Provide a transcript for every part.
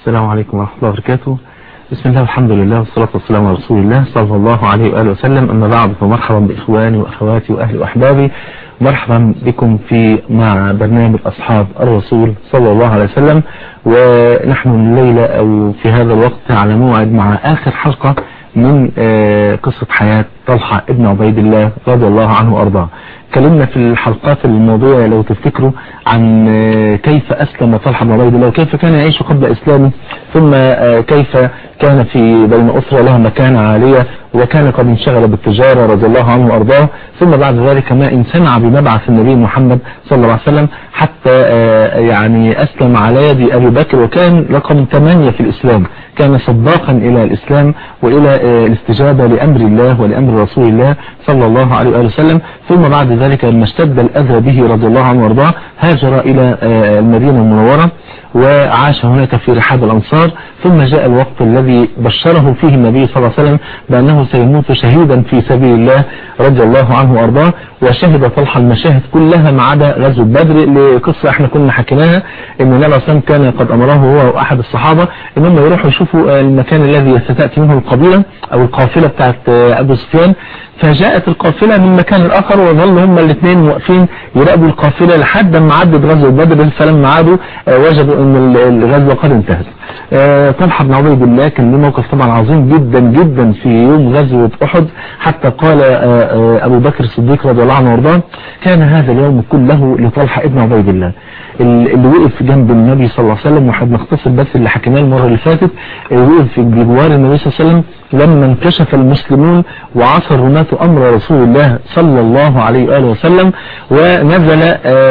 السلام عليكم ورحمة الله وبركاته بسم الله والحمد لله والصلاة والسلام على رسول الله صلى الله عليه وآله وسلم أما بعد فمرحبا بإخواني وأخواتي وأهلي وأحبابي مرحبا بكم في مع برنامج أصحاب الرسول صلى الله عليه وسلم ونحن الليلة أو في هذا الوقت على موعد مع آخر حلقة من قصة حياة طلحة ابن عبيد الله رضي الله عنه وأرضاه اتكلمنا في الحلقات الموضوع لو تفتكروا عن كيف أسلم طلحة بن عبيد الله وكيف كان يعيش قبل إسلامه ثم كيف كان في بين أسرة لها مكانة عالية وكان قد انشغل بالتجارة رضي الله عنه وأرضاه ثم بعد ذلك ما إن سمع بمبعث النبي محمد صلى الله عليه وسلم حتى يعني أسلم على يد أبي بكر وكان رقم ثمانية في الإسلام كان صداقا إلى الإسلام وإلى الاستجابة لأمر الله ولأمر رسول الله صلى الله عليه وآله وسلم ثم بعد ذلك لما اشتد الأذى به رضي الله عنه وارضاه هاجر إلى المدينة المنورة وعاش هناك في رحاب الأنصار ثم جاء الوقت الذي بشره فيه النبي صلى الله عليه وسلم بأنه سيموت شهيدا في سبيل الله رضي الله عنه وارضاه وشهد طلحة المشاهد كلها ما عدا غزوة بدر لقصة احنا كنا حكيناها ان النبي صلى كان قد امره هو واحد الصحابة ان هم يروحوا يشوفوا المكان الذي ستأتي منه القبيلة او القافلة بتاعت ابو سفيان فجاءت القافلة من مكان الآخر وظلوا هم الاثنين واقفين يراقبوا القافلة لحد ما عدت غزوة بدر فلما عادوا وجدوا ان الغزوة قد انتهت طلحة بن عبيد الله كان له موقف طبعا عظيم جدا جدا في يوم غزوة أحد حتى قال أبو بكر الصديق رضي الله عنه وارضاه كان هذا اليوم كله لطلحة ابن عبيد الله اللي وقف جنب النبي صلى الله عليه وسلم وحد نختصر بس اللي حكيناه المرة اللي فاتت وقف بجوار النبي صلى الله عليه وسلم لما انكشف المسلمون وعصى الرماة أمر رسول الله صلى الله عليه وآله وسلم ونزل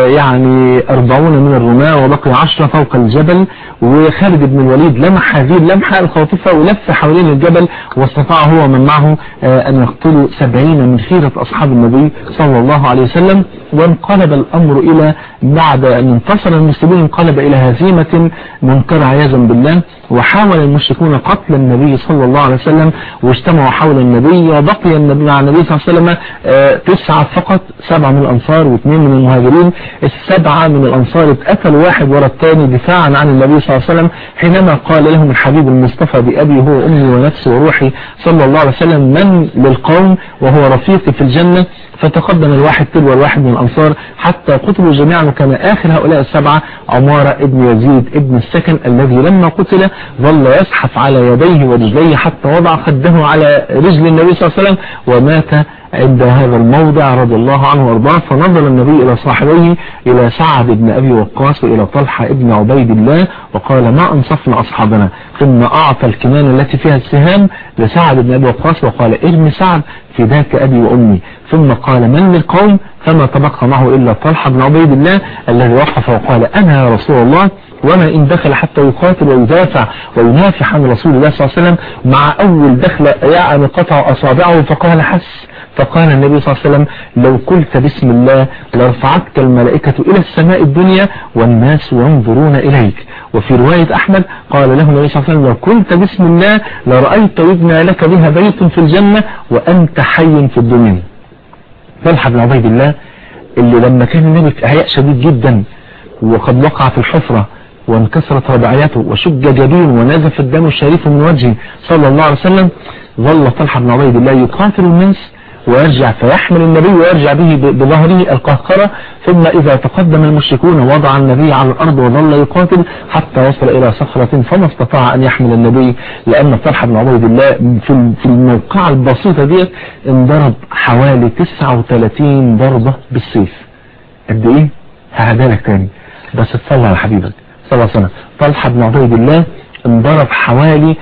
يعني أربعون من الرماة وبقي عشرة فوق الجبل وخالد بن الوليد لمح هذه اللمحة الخاطفة ولف حوالين الجبل واستطاع هو من معه أن يقتلوا سبعين من خيرة أصحاب النبي صلى الله عليه وسلم وانقلب الأمر إلى بعد أن انتصر المسلمين انقلب إلى هزيمة منكرة عياذا بالله وحاول المشركون قتل النبي صلى الله عليه وسلم واجتمعوا حول النبي وبقي النبي مع النبي صلى الله عليه وسلم تسعة فقط سبعة من الأنصار واثنين من المهاجرين السبعة من الأنصار اتقتلوا واحد ورا الثاني دفاعا عن النبي صلى الله عليه وسلم حينما قال لهم الحبيب المصطفى بأبي هو أمي ونفسي وروحي صلى الله عليه وسلم من للقوم وهو رفيقي في الجنة فتقدم الواحد تلو الواحد من الأنصار حتى قتلوا جميعا وكان آخر هؤلاء السبعة عمارة ابن يزيد ابن السكن الذي لما قتل ظل يزحف على يديه ورجليه حتى وضع خده على رجل النبي صلى الله عليه وسلم ومات عند هذا الموضع رضي الله عنه وارضاه فنظر النبي إلى صاحبيه إلى سعد بن أبي وقاص وإلى طلحة ابن عبيد الله وقال ما أنصفنا أصحابنا ثم أعطى الكمان التي فيها السهام لسعد بن أبي وقاص وقال ارمي سعد فداك أبي وأمي ثم قال من للقوم فما تبقى معه إلا طلحة بن عبيد الله الذي وقف وقال أنا يا رسول الله وما إن دخل حتى يقاتل ويدافع وينافح عن رسول الله صلى الله عليه وسلم مع أول دخل يعني قطع أصابعه فقال حس فقال النبي صلى الله عليه وسلم لو قلت بسم الله لرفعتك الملائكة إلى السماء الدنيا والناس ينظرون إليك وفي رواية أحمد قال له النبي صلى الله عليه وسلم لو قلت بسم الله لرأيت يبنى لك بها بيت في الجنة وأنت حي في الدنيا طلحة بن عبيد الله اللي لما كان النبي في إعياء شديد جدا وقد وقع في الحفرة وانكسرت رباعيته وشج جبين ونزف الدم الشريف من وجهه صلى الله عليه وسلم ظل طلحة بن عبيد الله يقاتل الناس ويرجع فيحمل النبي ويرجع به بظهره القهقرة ثم إذا تقدم المشركون وضع النبي على الأرض وظل يقاتل حتى وصل إلى صخرة فما استطاع أن يحمل النبي لأن طلحة بن عبيد الله في الموقعة البسيطة دي انضرب حوالي 39 ضربة بالسيف قد إيه؟ هعدها لك تاني بس تصلى على حبيبك صلى الله عليه وسلم طلحة بن عبيد الله انضرب حوالي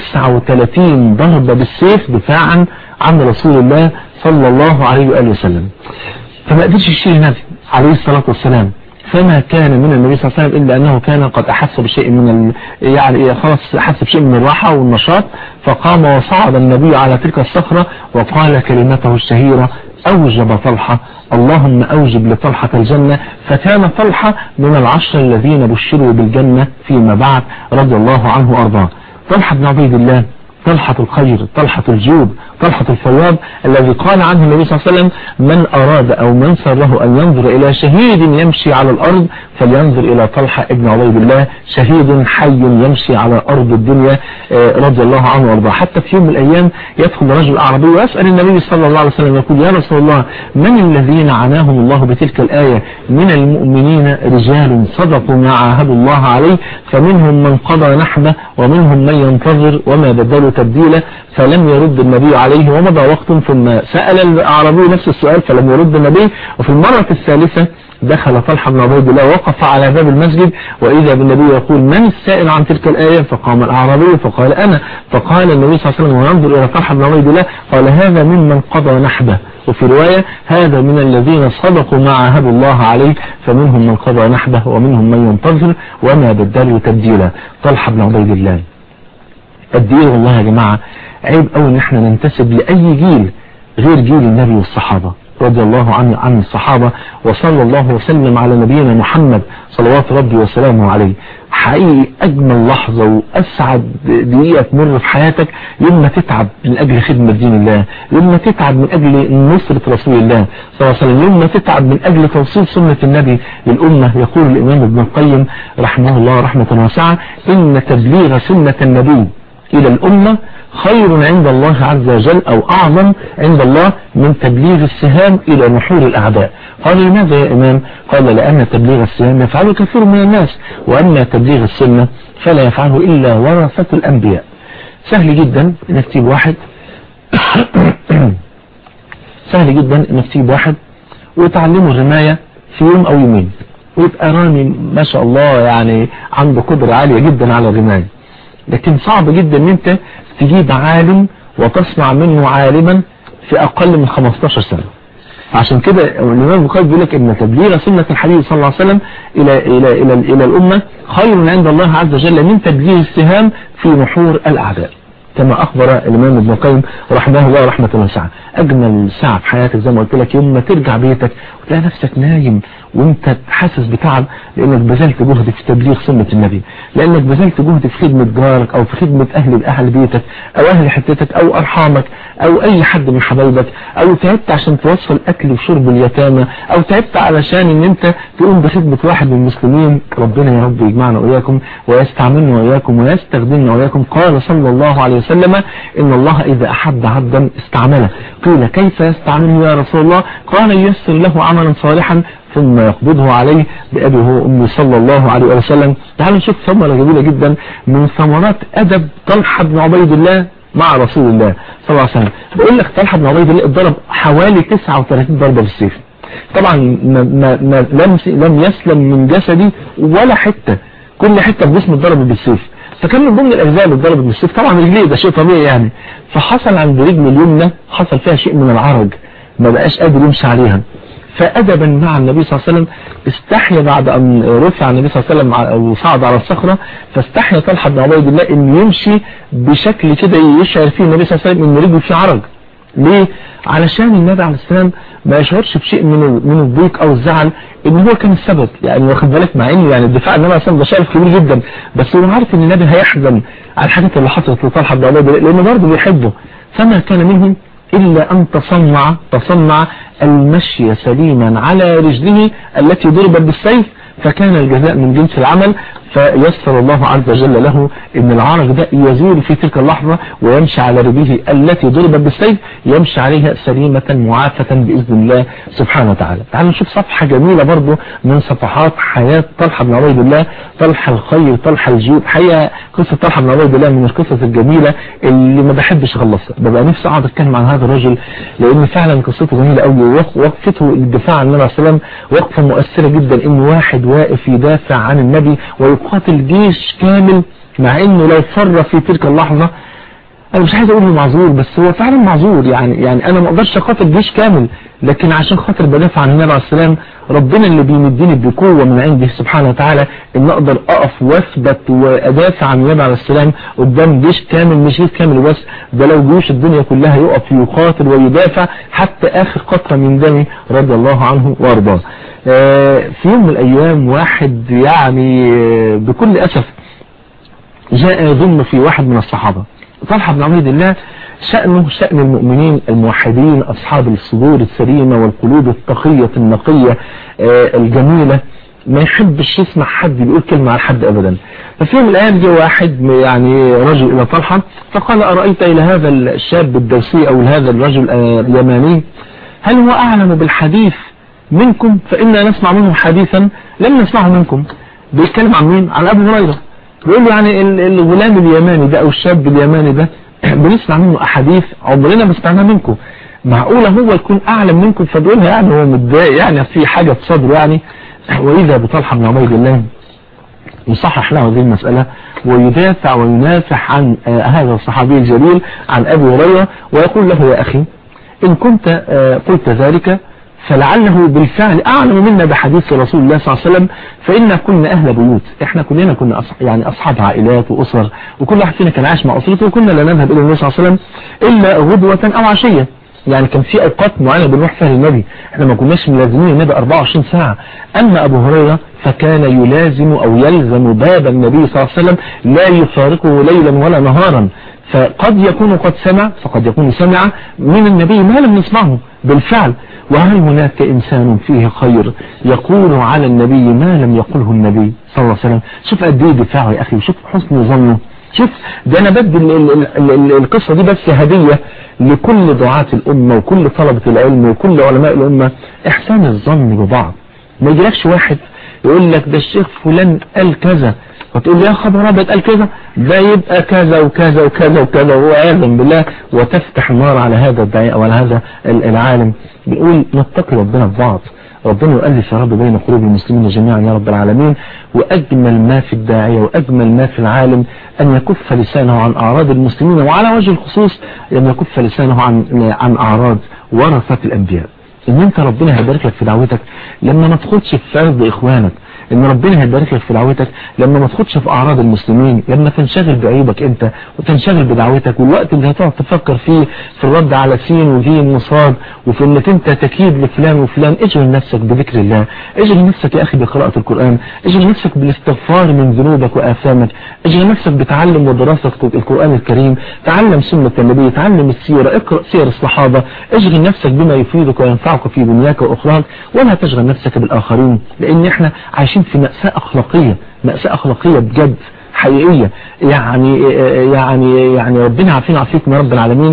39 ضربة بالسيف دفاعا عن رسول الله صلى الله عليه وآله وسلم فما قدرش يشيل النبي عليه الصلاة والسلام فما كان من النبي صلى الله عليه وسلم إلا أنه كان قد أحس بشيء من ال... يعني خلاص أحس بشيء من الراحة والنشاط فقام وصعد النبي على تلك الصخرة وقال كلمته الشهيرة أوجب طلحة اللهم أوجب لطلحة الجنة فكان طلحة من العشر الذين بشروا بالجنة فيما بعد رضي الله عنه وأرضاه طلحة بن عبيد الله طلحة الخير طلحة الجود طلحة الفياض الذي قال عنه النبي صلى الله عليه وسلم من أراد أو من سره أن ينظر إلى شهيد يمشي على الأرض فلينظر إلى طلحة ابن عبيد الله شهيد حي يمشي على أرض الدنيا رضي الله عنه وارضاه حتى في يوم من الأيام يدخل رجل أعرابي ويسأل النبي صلى الله عليه وسلم يقول يا رسول الله من الذين عناهم الله بتلك الآية من المؤمنين رجال صدقوا ما عاهدوا الله عليه فمنهم من قضى نحبه ومنهم من ينتظر وما بدلوا تبديلا فلم يرد النبي عليه ومضى وقت ثم سأل الأعرابي نفس السؤال فلم يرد النبي وفي المرة الثالثة دخل طلحة بن عبيد الله وقف على باب المسجد وإذا بالنبي يقول من السائل عن تلك الآية فقام الأعرابي فقال أنا فقال النبي صلى الله عليه وسلم وينظر إلى طلحة بن عبيد الله قال هذا ممن قضى نحبه وفي رواية هذا من الذين صدقوا ما عاهدوا الله عليه فمنهم من قضى نحبه ومنهم من ينتظر وما بدلوا تبديلا طلحة بن عبيد الله قد ايه والله يا جماعة عيب قوي ان احنا ننتسب لأي جيل غير جيل النبي والصحابة رضي الله عن عن الصحابة وصلى الله وسلم على نبينا محمد صلوات ربي وسلامه عليه حقيقي أجمل لحظة وأسعد دقيقة تمر في حياتك يوم ما تتعب من أجل خدمة دين الله يوم ما تتعب من أجل نصرة رسول الله صلى الله عليه وسلم يوم ما تتعب من أجل توصيل سنة النبي للأمة يقول الإمام ابن القيم رحمه الله رحمة واسعة إن تبليغ سنة النبي إلى الأمة خير عند الله عز وجل أو أعظم عند الله من تبليغ السهام إلى نحور الأعداء قال لماذا يا إمام قال لأن تبليغ السهام يفعله كثير من الناس وأما تبليغ السنة فلا يفعله إلا ورثة الأنبياء سهل جدا إنك تجيب واحد سهل جدا إنك تجيب واحد وتعلمه الرماية في يوم أو يومين ويبقى رامي ما شاء الله يعني عنده قدرة عالية جدا على الرماية لكن صعب جدا ان انت تجيب عالم وتصنع منه عالما في اقل من 15 سنة عشان كده الامام البخاري بيقول لك ان تبليغ سنة الحبيب صلى الله عليه وسلم الى الى الى الى الامة خير عند الله عز وجل من تبليغ السهام في نحور الاعداء كما أخبر الإمام ابن القيم رحمه الله رحمة واسعة أجمل ساعة في حياتك زي ما قلت لك يوم ما ترجع بيتك وتلاقي نفسك نايم وانت حاسس بتعب لأنك بذلت جهد في تبليغ سنة النبي لأنك بذلت جهد في خدمة جارك أو في خدمة أهل أهل بيتك أو أهل حتتك أو أرحامك أو أي حد من حبايبك أو تعبت عشان توصل أكل وشرب اليتامى أو تعبت علشان إن أنت تقوم بخدمة واحد من المسلمين ربنا يا رب يجمعنا وإياكم ويستعملنا وإياكم ويستخدمنا وإياكم قال صلى الله عليه وسلم إن الله إذا أحب عبدا استعمله قيل كيف يستعمله يا رسول الله قال ييسر له عملا صالحا ثم يقبضه عليه بأبي هو أمي صلى الله عليه وسلم تعالوا نشوف ثمرة جميلة جدا من ثمرات أدب طلحة بن عبيد الله مع رسول الله صلى الله عليه وسلم بقول لك طلحة بن عبيد الله اتضرب حوالي 39 ضربة بالسيف طبعا ما ما ما لم لم يسلم من جسدي ولا حتة كل حتة في جسمه اتضربت بالسيف فكان من ضمن الاجزاء اللي اتضربت بالسيف طبعا رجليه ده شيء طبيعي يعني فحصل عند رجله اليمنى حصل فيها شيء من العرج ما بقاش قادر يمشي عليها فأدبا مع النبي صلى الله عليه وسلم استحيا بعد أن رفع النبي صلى الله عليه وسلم وصعد على الصخرة فاستحيا طلحة بن عبيد الله أن يمشي بشكل كده يشعر فيه النبي صلى الله عليه وسلم أن رجله فيه عرج ليه؟ علشان النبي عليه السلام ما يشعرش بشيء من من الضيق او الزعل ان هو كان السبب يعني واخد بالك مع ان يعني الدفاع عن النبي عليه السلام ده شرف كبير جدا بس هو عارف ان النبي هيحزن على الحاجات اللي حصلت لطلحه بن عبيد الله لانه برضه بيحبه فما كان منهم إلا أن تصنع تصنع المشي سليما على رجله التي ضربت بالسيف فكان الجزاء من جنس العمل فيسر الله عز وجل له ان العرج ده يزول في تلك اللحظة ويمشي على رجله التي ضربت بالسيف يمشي عليها سليمة معافة بإذن الله سبحانه وتعالى تعالوا نشوف صفحة جميلة برضو من صفحات حياة طلحة بن عبيد الله طلحة الخير طلحة الجود حقيقة قصة طلحة بن عبيد الله من القصص الجميلة اللي ما بحبش اخلصها ببقى نفسي اقعد اتكلم عن هذا الرجل لان فعلا قصته جميلة قوي وقفته الدفاع عن النبي صلى الله عليه وسلم وقفة مؤثرة جدا ان واحد واقف يدافع عن النبي ويقاتل جيش كامل مع انه لو فر في تلك اللحظة انا مش عايز اقول له معذور بس هو فعلا معذور يعني يعني انا ما اقدرش اقاتل جيش كامل لكن عشان خاطر بدافع عن النبي عليه السلام ربنا اللي بيمدني بقوه من عنده سبحانه وتعالى ان اقدر اقف واثبت وادافع عن النبي عليه السلام قدام جيش كامل مش جيش كامل بس ده لو جيوش الدنيا كلها يقف يقاتل ويدافع حتى اخر قطره من دمي رضي الله عنه وارضاه في يوم من الايام واحد يعني بكل اسف جاء يضم في واحد من الصحابه طلحة بن عبيد الله شأنه شأن المؤمنين الموحدين أصحاب الصدور السليمة والقلوب التقية النقية الجميلة ما يحبش يسمع حد بيقول كلمة على حد أبدا ففي يوم من الأيام جه واحد يعني رجل إلى طلحة فقال أرأيت إلى هذا الشاب الدوسي أو هذا الرجل اليماني هل هو أعلم بالحديث منكم فإنا نسمع منه حديثا لم نسمعه منكم بيتكلم عن مين عن أبو هريرة بيقول له يعني الغلام اليماني ده أو الشاب اليماني ده بنسمع منه أحاديث عمرنا ما سمعناها منكم معقولة هو يكون أعلم منكم فبيقولها يعني هو متضايق يعني في حاجة في صدره يعني وإذا بطلحة بن عبيد الله يصحح له هذه المسألة ويدافع وينافح عن هذا الصحابي الجليل عن أبي هريرة ويقول له يا أخي إن كنت قلت ذلك فلعله بالفعل أعلم منا بحديث رسول الله صلى الله عليه وسلم فإنا كنا أهل بيوت إحنا كلنا كنا أصح يعني أصحاب عائلات وأسر وكل واحد فينا كان عايش مع أسرته وكنا لا نذهب إلى النبي صلى الله عليه وسلم إلا غدوة أو عشية يعني كان في أوقات معينة بنروح فيها للنبي احنا ما كناش ملازمين النبي 24 ساعة أما أبو هريرة فكان يلازم أو يلزم باب النبي صلى الله عليه وسلم لا يفارقه ليلا ولا نهارا فقد يكون قد سمع فقد يكون سمع من النبي ما لم نسمعه بالفعل وهل هناك إنسان فيه خير يقول على النبي ما لم يقله النبي صلى الله عليه وسلم شوف قد ايه دفاعه يا أخي وشوف حسن ظنه شوف ده أنا بدي القصة دي بس هدية لكل دعاة الأمة وكل طلبة العلم وكل علماء الأمة إحسان الظن ببعض ما يجيلكش واحد يقول لك ده الشيخ فلان قال كذا فتقول يا خبر ابيض قال كذا ده يبقى كذا وكذا وكذا وكذا وهو عياذا بالله وتفتح النار على هذا الداعي او على هذا العالم بنقول نتقي ربنا في بعض ربنا يؤلف يا رب بين قلوب المسلمين جميعا يا رب العالمين وأجمل ما في الداعية وأجمل ما في العالم أن يكف لسانه عن أعراض المسلمين وعلى وجه الخصوص أن يكف لسانه عن عن أعراض ورثة الأنبياء ان انت ربنا هيبارك لك في دعوتك لما ما تاخدش في فرض اخوانك ان ربنا هيبارك لك في دعوتك لما ما تاخدش في اعراض المسلمين لما تنشغل بعيوبك انت وتنشغل بدعوتك والوقت اللي هتقعد تفكر فيه في الرد على سين وجيم وصاد وفي انك انت تكيد لفلان وفلان اجعل نفسك بذكر الله اجعل نفسك يا اخي بقراءة القرآن اجعل نفسك بالاستغفار من ذنوبك واثامك اجعل نفسك بتعلم ودراسة القرآن الكريم تعلم سنة النبي تعلم السيرة اقرأ سير الصحابة اشغل نفسك بما يفيدك وينفعك في دنياك واخراك ولا تشغل نفسك بالاخرين لان احنا عايشين في مأساة اخلاقية مأساة اخلاقية بجد حقيقية يعني يعني يعني ربنا عافينا عافيكم يا رب العالمين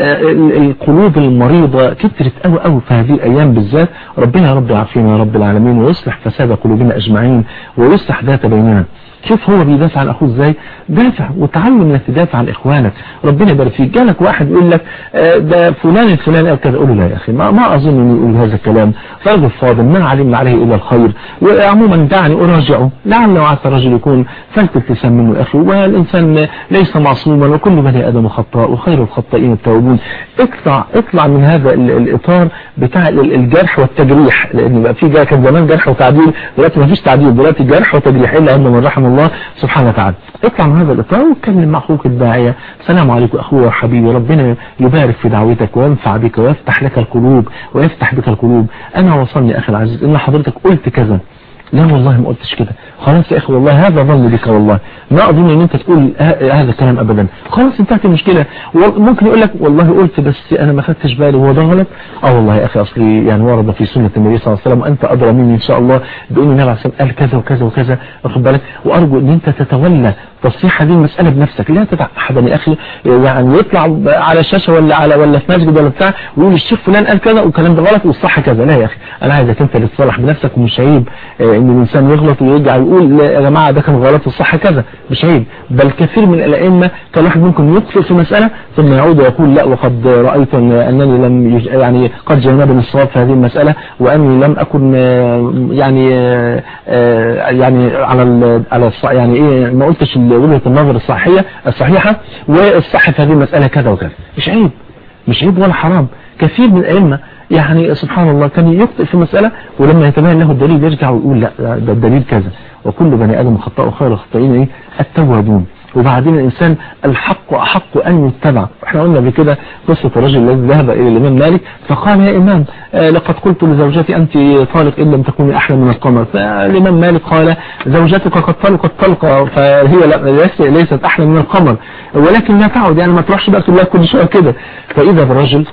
القلوب المريضة كترت قوي قوي في هذه الايام بالذات ربنا يا رب يعافينا يا رب العالمين ويصلح فساد قلوبنا اجمعين ويصلح ذات بيننا شوف هو بيدافع عن اخوه ازاي دافع وتعلم انك تدافع عن اخوانك ربنا يبارك فيك جالك واحد يقول لك ده فلان الفلاني قال كذا قول له لا يا اخي ما, ما اظن انه يقول هذا الكلام رجل فاضل ما علمنا عليه الا الخير وعموما دعني اراجعه لعل وعسى الرجل يكون فلت ابتسام منه اخي والانسان ليس معصوما وكل بني ادم خطاء وخير الخطائين التوابون اطلع اطلع من هذا الاطار بتاع الجرح والتجريح لان بقى في كان زمان جرح وتعديل دلوقتي ما فيش تعديل دلوقتي جرح وتجريح الا من رحم الله سبحانه وتعالى اطلع من هذا الاطار واتكلم مع اخوك الداعيه السلام عليكم اخويا وحبيبي ربنا يبارك في دعوتك وينفع بك ويفتح لك القلوب ويفتح بك القلوب انا وصلني اخي العزيز ان حضرتك قلت كذا لا والله ما قلتش كده خلاص يا اخي والله هذا ظن بك والله ما اظن ان انت تقول هذا الكلام ابدا خلاص انتهت المشكلة ممكن يقول لك والله قلت بس انا ما خدتش بالي هو ده غلط اه والله يا اخي اصلي يعني ورد في سنة النبي صلى الله عليه وسلم وانت ادرى مني ان شاء الله بان النبي عليه الصلاه قال كذا وكذا وكذا واخد بالك وارجو ان انت تتولى تصحيح هذه المسألة بنفسك لا تدع احدا يا اخي يعني يطلع على الشاشة ولا على ولا في مسجد ولا بتاع ويقول الشيخ فلان قال كذا والكلام ده غلط والصح كذا لا يا اخي انا عايزك انت اللي تصلح بنفسك ومش عيب ان الانسان يغلط ويرجع يقول لا يا جماعة ده كان غلط والصح كذا مش عيب بل كثير من الائمه كان واحد ممكن يخطئ في مسألة ثم يعود ويقول لا وقد رأيت انني لم يج... يعني قد جنبني الصواب في هذه المسألة واني لم اكن يعني يعني على على يعني ايه ما قلتش وجهة النظر الصحية الصحيحة والصح في هذه المسألة كذا وكذا مش عيب مش عيب ولا حرام كثير من الائمه يعني سبحان الله كان يخطئ في مسألة ولما يتبين له الدليل يرجع ويقول لا ده الدليل كذا وكل بني آدم خطاء وخير الخطائين ايه التوابون وبعدين الإنسان الحق أحق أن يتبع احنا قلنا بكده قصة الرجل الذي ذهب إلى الإمام مالك فقال يا إمام آه لقد قلت لزوجتي أنت طالق إن لم تكوني أحلى من القمر فالإمام مالك قال زوجتك قد طلقت طلقة فهي ليست أحلى من القمر ولكن لا تعود يعني ما تروحش بقى تقول لها كل شوية كده فإذا بالرجل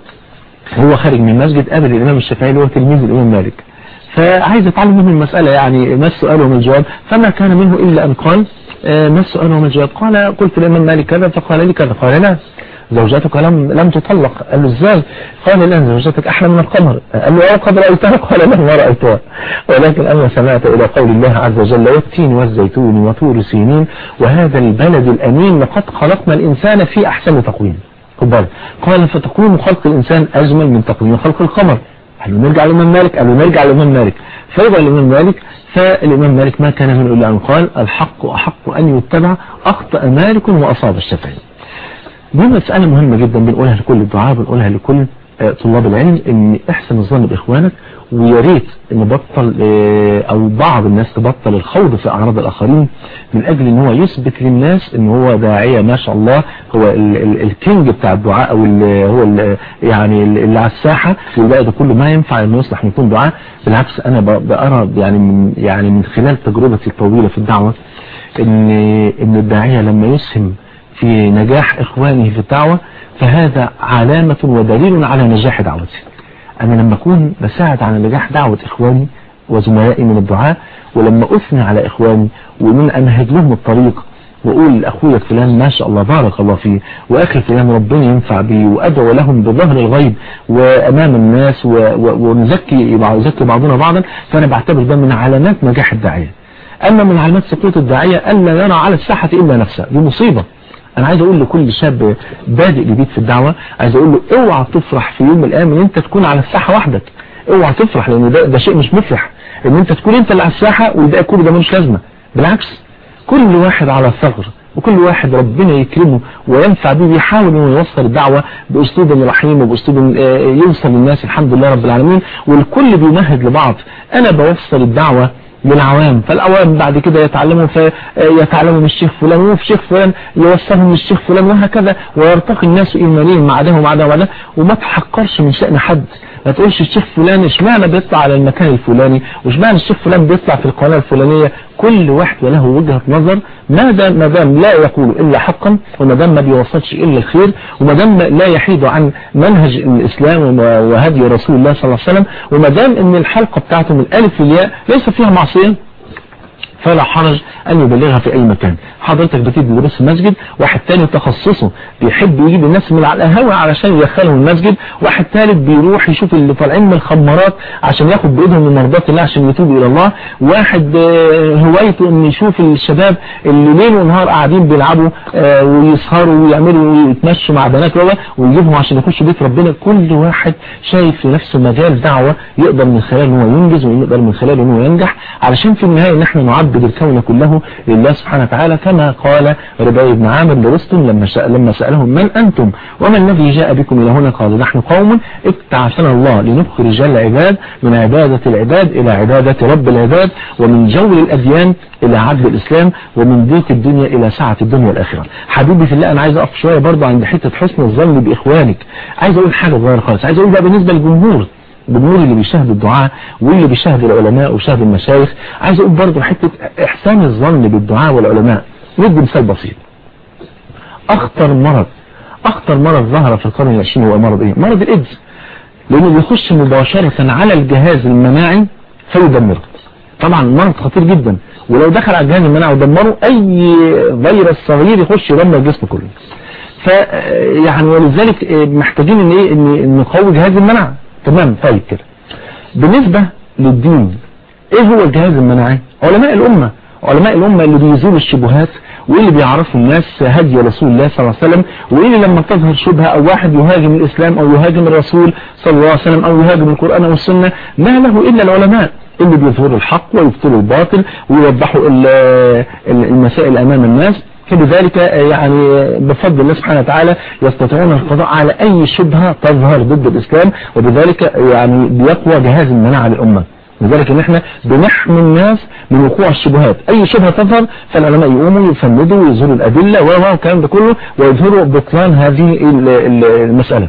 هو خارج من المسجد قابل الإمام الشافعي اللي هو تلميذ الإمام مالك فعايز يتعلم منه المسألة يعني ما السؤال وما الجواب فما كان منه إلا أن قال ما السؤال وما الجواب قال قلت الإمام مالك كذا فقال لي كذا قال لا زوجتك لم لم تطلق قال له ازاي قال لا زوجتك أحلى من القمر قال له قد رأيتها قال لا ما رأيتها ولكن أما سمعت إلى قول الله عز وجل والتين والزيتون وطور سينين وهذا البلد الأمين لقد خلقنا الإنسان في أحسن تقويم قبل قال فتقويم خلق الإنسان أجمل من تقويم خلق القمر قال له نرجع للإمام مالك قال له نرجع للإمام مالك فرجع للإمام مالك فالإمام مالك ما كان منه إلا أن قال الحق أحق أن يتبع أخطأ مالك وأصاب الشافعي دي مسألة مهمة جدا بنقولها لكل الدعاء بنقولها لكل طلاب العلم ان احسن الظن باخوانك ويا ريت نبطل او بعض الناس تبطل الخوض في اعراض الاخرين من اجل ان هو يثبت للناس ان هو داعية ما شاء الله هو ال ال الكينج بتاع الدعاء او ال هو ال يعني اللي على الساحة والباقي ده كله ما ينفع انه يصلح يكون دعاء بالعكس انا بقرا يعني من يعني من خلال تجربتي الطويلة في الدعوة ان ان الداعية لما يسهم في نجاح إخوانه في الدعوة فهذا علامة ودليل على نجاح دعوته أنا لما أكون بساعد على نجاح دعوة إخواني وزملائي من الدعاء ولما أثني على إخواني ومن أنهج لهم الطريق وأقول لأخويا فلان ما شاء الله بارك الله فيه وأخي فلان ربنا ينفع به وأدعو لهم بظهر الغيب وأمام الناس ونزكي يزكي بعضنا بعضا فأنا بعتبر ده من علامات نجاح الداعية أما من علامات سقوط الداعية ألا يرى على الساحة إلا نفسه دي مصيبة انا عايز اقول لكل شاب بادئ جديد في الدعوة عايز اقول له اوعى تفرح في يوم من الايام ان انت تكون على الساحة وحدك اوعى تفرح لان ده, ده شيء مش مفرح ان انت تكون انت اللي على الساحة والباقي كله ده ملوش لازمة بالعكس كل واحد على ثغر وكل واحد ربنا يكرمه وينفع به بيحاول انه يوصل الدعوة باسلوب رحيم وباسلوب يوصل للناس الحمد لله رب العالمين والكل بيمهد لبعض انا بوصل الدعوة للعوام فالعوام بعد كده يتعلموا فيتعلموا من الشيخ فلان وفي شيخ فلان يوصلهم من الشيخ فلان وهكذا ويرتقي الناس ايمانيا مع ده ومع ده ومع ده وما تحقرش من شأن حد ما تقولش الشيخ فلان اشمعنى بيطلع على المكان الفلاني واشمعنى الشيخ فلان بيطلع في القناة الفلانية كل واحد وله وجهة نظر ما دام ما دام لا يقول إلا حقا وما دام ما بيوصلش إلا الخير وما دام لا يحيد عن منهج الإسلام وهدي رسول الله صلى الله عليه وسلم وما دام ان الحلقة بتاعته من الألف للياء ليس فيها معصية فلا حرج أن يبلغها في أي مكان حضرتك بتدي درس المسجد واحد تاني تخصصه بيحب يجيب الناس من على القهوة علشان يدخلهم المسجد واحد ثالث بيروح يشوف اللي طالعين من الخمارات عشان ياخد بإيدهم من مرضات الله عشان يتوبوا إلى الله واحد هوايته أن يشوف الشباب اللي ليل ونهار قاعدين بيلعبوا ويسهروا ويعملوا ويتمشوا مع بنات ويجيبهم عشان يخشوا بيت ربنا كل واحد شايف في نفسه مجال دعوة يقدر من خلاله ان هو ينجز ويقدر من خلاله ان هو ينجح علشان في النهاية ان احنا نعبد الكون كله لله سبحانه وتعالى كما قال رباي بن عامر لرستم لما لما سألهم من أنتم وما الذي جاء بكم إلى هنا قالوا نحن قوم ابتعثنا الله لنخرج العباد من عبادة العباد إلى عبادة رب العباد ومن جول الأديان إلى عدل الإسلام ومن ضيق الدنيا إلى سعة الدنيا والآخرة حبيبي في الله أنا عايز أقف شوية برضه عند حتة حسن الظن بإخوانك عايز أقول حاجة صغيرة خالص عايز أقول بقى بالنسبة للجمهور الجمهور اللي بيشاهد الدعاء واللي بيشاهد العلماء وشاهد المشايخ عايز اقول برضه حتة احسان الظن بالدعاء والعلماء ندي مثال بسيط اخطر مرض اخطر مرض ظهر في القرن العشرين هو مرض ايه مرض الايدز لانه بيخش مباشرة على الجهاز المناعي فيدمره طبعا مرض خطير جدا ولو دخل على الجهاز المناعي ودمره اي فيروس صغير يخش يدمر الجسم كله ف يعني ولذلك محتاجين ان ايه ان نقوي جهاز المناعه تمام طيب كده بالنسبة للدين ايه هو الجهاز المناعي علماء الامة علماء الامة اللي بيزيلوا الشبهات واللي بيعرفوا الناس هدي رسول الله صلى الله عليه وسلم واللي لما تظهر شبهة او واحد يهاجم الاسلام او يهاجم الرسول صلى الله عليه وسلم او يهاجم القرآن والسنة ما له الا العلماء اللي بيظهروا الحق ويبطلوا الباطل ويوضحوا المسائل امام الناس فبذلك يعني بفضل الله سبحانه وتعالى يستطيعون القضاء على أي شبهة تظهر ضد الإسلام وبذلك يعني بيقوى جهاز المناعة للأمة لذلك ان احنا بنحمي الناس من وقوع الشبهات اي شبهة تظهر فالعلماء يقوموا يفندوا ويظهروا الادلة والكلام ده كله ويظهروا بطلان هذه المسألة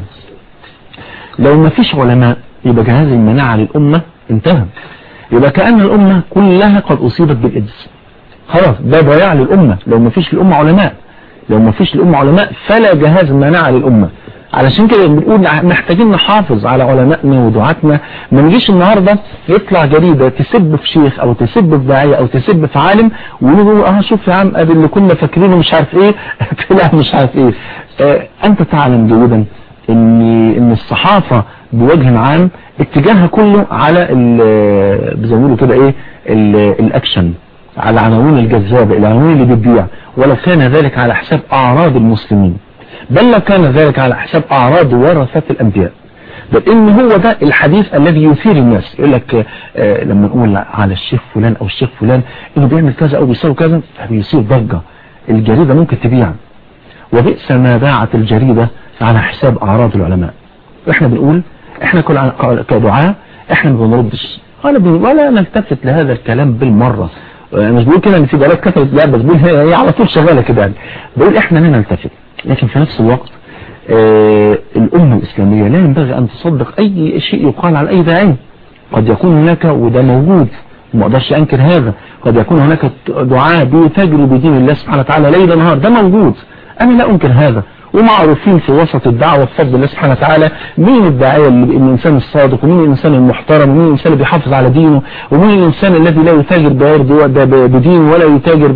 لو ما فيش علماء يبقى جهاز المناعة للأمة انتهى يبقى كأن الأمة كلها قد أصيبت بالإيدز خلاص ده ضياع للأمة لو ما فيش للأمة علماء لو ما فيش للأمة علماء فلا جهاز مناعة للأمة علشان كده بنقول محتاجين نحافظ على علمائنا ودعاتنا ما نجيش النهاردة يطلع جريدة تسب في شيخ او تسب في داعية او تسب في عالم ونقول اه شوف يا عم ادي اللي كنا فاكرينه مش عارف ايه طلع مش عارف ايه آه انت تعلم جيدا ان ان الصحافة بوجه عام اتجاهها كله على بيقولوا كده ايه الاكشن على العناوين الجذابة العناوين اللي بتبيع ولو كان ذلك على حساب اعراض المسلمين بل لو كان ذلك على حساب أعراض ورثة الأنبياء بل إن هو ده الحديث الذي يثير الناس يقول لك آه لما نقول على الشيخ فلان أو الشيخ فلان إنه بيعمل كذا أو بيسوي كذا فبيصير ضجة الجريدة ممكن تبيع وبئس ما باعت الجريدة على حساب أعراض العلماء إحنا بنقول إحنا كدعاء إحنا ما بنردش ولا, ولا نلتفت لهذا الكلام بالمرة مش بقول كده ان في بلاد كثرت لا بس بقول هي على طول شغالة كده يعني بقول احنا لا نلتفت لكن في نفس الوقت آه الأمة الإسلامية لا ينبغي أن تصدق أي شيء يقال على أي داعي قد يكون هناك وده موجود ما اقدرش أنكر هذا قد يكون هناك دعاء بيتاجروا بدين الله سبحانه وتعالى ليل نهار ده موجود أنا لا أنكر هذا ومعروفين في وسط الدعوة بفضل الله سبحانه وتعالى مين الداعية اللي الإنسان الصادق ومين الإنسان المحترم ومين الإنسان اللي بيحافظ على دينه ومين الإنسان الذي لا يتاجر بدينه ولا يتاجر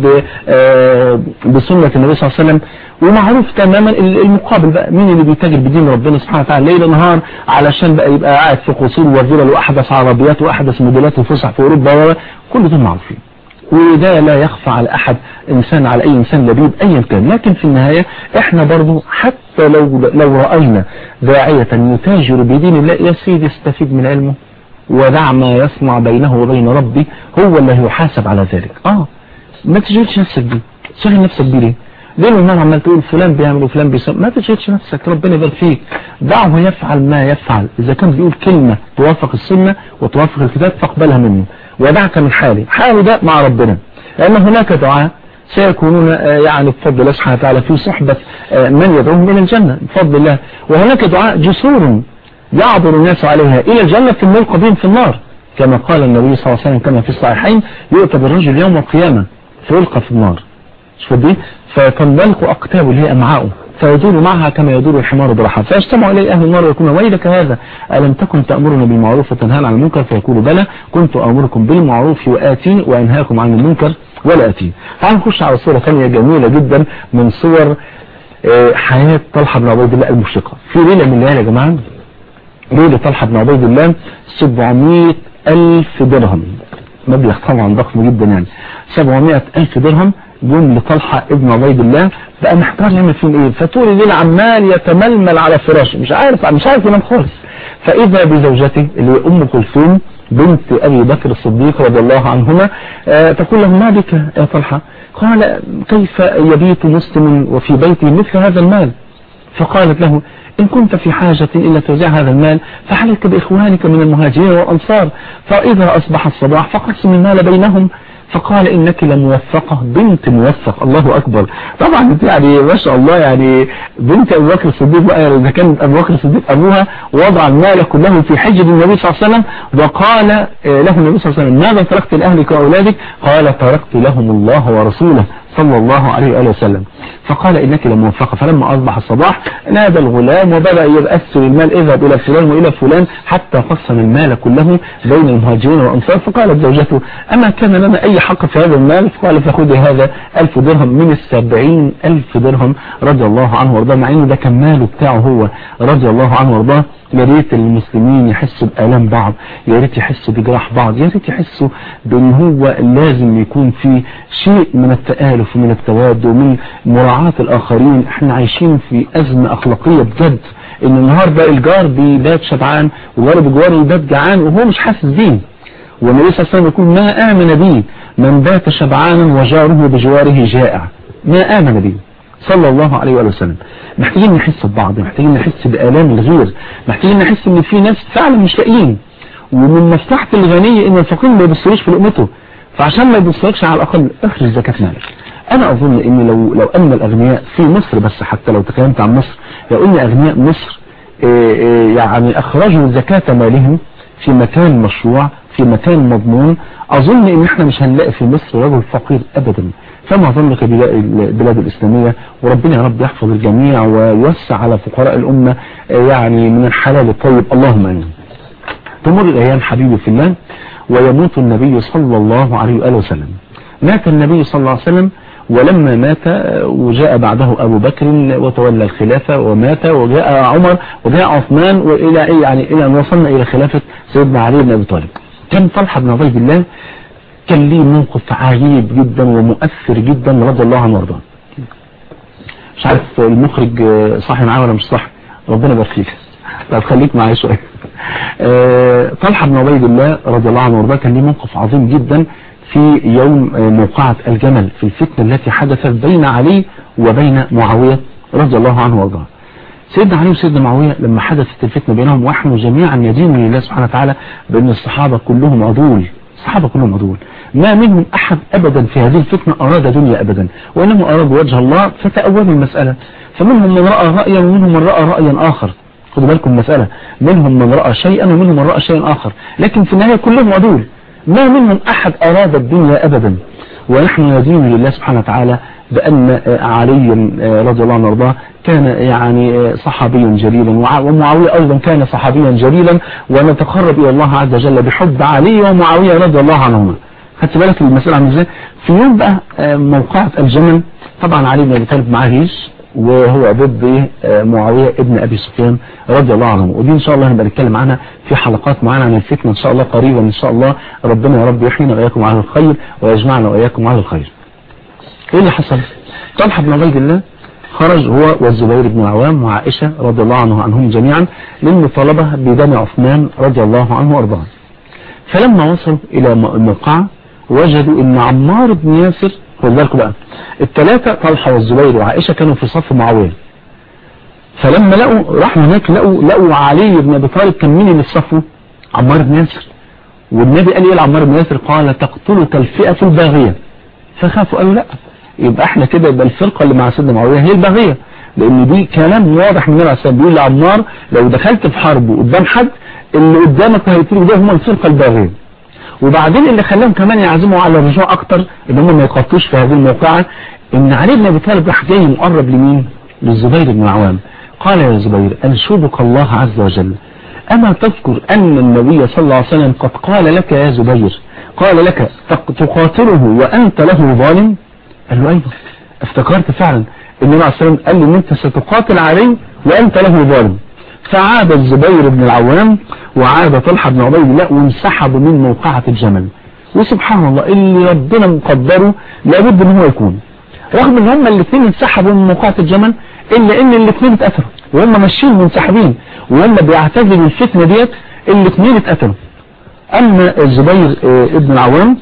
بسنة النبي صلى الله عليه وسلم ومعروف تماما المقابل بقى مين اللي بيتاجر بدين ربنا سبحانه وتعالى ليل نهار علشان بقى يبقى قاعد في قصور وفيلل واحدث عربيات واحدث موديلات وفسح في اوروبا كل دول معروفين وده لا يخفى على احد انسان على اي انسان لبيب ايا كان لكن في النهاية احنا برضو حتى لو لو رأينا داعية يتاجر بدين الله يا سيدي استفيد من علمه ودع ما يصنع بينه وبين ربي هو اللي يحاسب على ذلك اه ما تشغلش نفسك بيه تشغل نفسك بيه ليه ليه الناس عمال تقول فلان بيعمل وفلان بيسوي ما تشغلش نفسك ربنا يبارك فيك دعه يفعل ما يفعل اذا كان بيقول كلمة توافق السنة وتوافق الكتاب فاقبلها منه ودعك من حالي حاله ده مع ربنا لان هناك دعاء سيكونون يعني بفضل الله سبحانه وتعالى في صحبة من يدعوهم إلى الجنة بفضل الله وهناك دعاء جسور يعبر الناس عليها إلى الجنة في الملقى بهم في النار كما قال النبي صلى الله عليه وسلم كما في الصحيحين يؤتى بالرجل يوم القيامة فيلقى في النار شوف دي فتنبلق أقتابه اللي هي أمعاؤه فيدور معها كما يدور الحمار برحى فيجتمع إليه أهل النار ويقول ويلك هذا ألم تكن تأمرنا بالمعروف وتنهانا عن المنكر فيقول بلى كنت أمركم بالمعروف وآتي وأنهاكم عن المنكر ولا أتي تعالوا نخش على صورة ثانية جميلة جدا من صور حياة طلحة بن عبيد الله المشرقة في ليلة من الليالي يا جماعة ليلة طلحة بن عبيد الله 700 ألف درهم مبلغ طبعا ضخم جدا يعني 700 ألف درهم جم لطلحة ابن عبيد الله بقى محتار يعمل فيهم ايه فطول الليل عمال يتململ على فراشه مش عارف مش عارف ينام خالص فاذا بزوجته اللي هي ام كلثوم بنت ابي بكر الصديق رضي الله عنهما آه تقول له ما بك يا طلحة قال كيف يبيت مسلم وفي بيته مثل هذا المال فقالت له إن كنت في حاجة إلى توزيع هذا المال فحلك بإخوانك من المهاجرين والأنصار فإذا أصبح الصباح فقسم المال بينهم فقال إنك لموفقة بنت موفق الله أكبر طبعا يعني ما شاء الله يعني بنت أبو بكر الصديق بقى إذا كان أبو بكر الصديق أبوها وضع المال كله في حجر النبي صلى الله عليه وسلم وقال له النبي صلى الله عليه وسلم ماذا تركت لأهلك وأولادك قال تركت لهم الله ورسوله صلى الله عليه وآله وسلم فقال إنك لموفقة فلما أصبح الصباح نادى الغلام وبدأ يبأسر المال اذهب إلى فلان وإلى فلان حتى قسم المال كله بين المهاجرين والأنصار فقالت زوجته أما كان لنا أي حق في هذا المال فقال فخذي هذا ألف درهم من السبعين ألف درهم رضي الله عنه وارضاه مع إنه ده كان ماله بتاعه هو رضي الله عنه وارضاه يا ريت المسلمين يحسوا بآلام بعض يا ريت يحسوا بجراح بعض يا ريت يحسوا بأن هو لازم يكون في شيء من التآلف ومن التواد ومن مراعاة الآخرين احنا عايشين في أزمة أخلاقية بجد ان النهاردة الجار بيبات شبعان وجار بجواره يبات جعان وهو مش حاسس بيه والنبي صلى الله عليه وسلم يقول ما آمن بي من بات شبعانا وجاره بجواره جائع ما آمن بي صلى الله عليه وآله وسلم محتاجين نحس ببعض محتاجين نحس بآلام الغير محتاجين نحس ان في ناس فعلا مش لاقيين ومن مصلحة الغني ان الفقير ما يبصلوش في لقمته فعشان ما يبصلكش على الاقل اخرج زكاة مالك انا اظن ان لو لو ان الاغنياء في مصر بس حتى لو تكلمت عن مصر لو ان اغنياء مصر إيه إيه يعني اخرجوا زكاة مالهم في مكان مشروع في مكان مضمون اظن ان احنا مش هنلاقي في مصر رجل فقير ابدا فما ظنك بالبلاد الاسلامية وربنا يا رب يحفظ الجميع ويوسع على فقراء الامة يعني من الحلال الطيب اللهم امين تمر الايام حبيبي في الله ويموت النبي صلى الله عليه وآله وسلم مات النبي صلى الله عليه وسلم ولما مات وجاء بعده أبو بكر وتولى الخلافة ومات وجاء عمر وجاء عثمان وإلى يعني إلى أن وصلنا إلى خلافة سيدنا علي بن أبي طالب كان طلحة بن عبيد الله كان ليه موقف عجيب جدا ومؤثر جدا رضي الله عنه وارضاه مش عارف المخرج صاحي معاه ولا مش صاحي ربنا يبارك فيك طب خليك معايا شويه طلحة بن عبيد الله رضي الله عنه وارضاه كان ليه موقف عظيم جدا في يوم موقعة الجمل في الفتنة التي حدثت بين علي وبين معاوية رضي الله عنه وارضاه سيدنا علي وسيدنا معاوية لما حدثت الفتنة بينهم ونحن جميعا يدين لله سبحانه وتعالى بأن الصحابة كلهم عدول الصحابة كلهم عدول ما منهم أحد أبدا في هذه الفتنة أراد دنيا أبدا وإنما أراد وجه الله فتأولوا المسألة فمنهم من رأى رأيا ومنهم من رأى رأيا آخر خدوا بالكم المسألة منهم من رأى شيئا ومنهم من رأى شيئا آخر لكن في النهاية كلهم عدول ما منهم أحد أراد الدنيا أبدا ونحن ندين لله سبحانه وتعالى بأن علي رضي الله عنه وارضاه كان يعني صحابيا جليلا ومعاوية أيضا كان صحابيا جليلا ونتقرب إلى الله عز وجل بحب علي ومعاوية رضي الله عنهما خدت بالك المسألة عامله ازاي في يوم بقى موقعة الجمل طبعا علي بن أبي طالب معاه جيش وهو ضد معاوية ابن أبي سفيان رضي الله عنه ودي إن شاء الله هنبقى نتكلم عنها في حلقات معانا عن الفتنة إن شاء الله قريبا إن شاء الله ربنا يا رب يحيينا وإياكم على الخير ويجمعنا وإياكم على الخير إيه اللي حصل طلحة بن عبيد الله خرج هو والزبير بن العوام وعائشة رضي الله عنه عنهم جميعا للمطالبة بدم عثمان رضي الله عنه وارضاه فلما وصلوا إلى الموقعة وجدوا ان عمار بن ياسر خد بالكم بقى الثلاثة طلحة والزبير وعائشة كانوا في صف معاوية فلما لقوا راحوا هناك لقوا لقوا علي بن ابي طالب كان مين اللي في صفه عمار بن ياسر والنبي قال ايه لعمار بن ياسر قال تقتلك الفئة الباغية فخافوا قالوا لا يبقى احنا كده يبقى الفرقة اللي مع سيدنا معاوية هي الباغية لان دي كلام واضح من النبي عليه الصلاه بيقول لعمار لو دخلت في حرب قدام حد اللي قدامك هيطيروا ده هم الفرقة الباغية وبعدين اللي خلاهم كمان يعزموا على الرجوع اكتر ان هم ما يقطوش في هذه الموقعة ان علي بن ابي طالب راح جاي مقرب لمين للزبير بن العوام قال يا زبير انشدك الله عز وجل اما تذكر ان النبي صلى الله عليه وسلم قد قال لك يا زبير قال لك تقاتله وانت له ظالم قال له ايوه افتكرت فعلا النبي عليه الصلاه والسلام قال لي ان انت ستقاتل عليه وانت له ظالم فعاد الزبير بن العوام وعاد طلحة بن عبيد الله وانسحبوا من موقعة الجمل وسبحان الله اللي ربنا مقدره لابد ان هو يكون رغم ان هم الاثنين انسحبوا من موقعة الجمل الا ان الاثنين اتقتلوا وهم ماشيين منسحبين وهم بيعتزلوا الفتنة ديت الاثنين اتقتلوا اما الزبير ابن العوام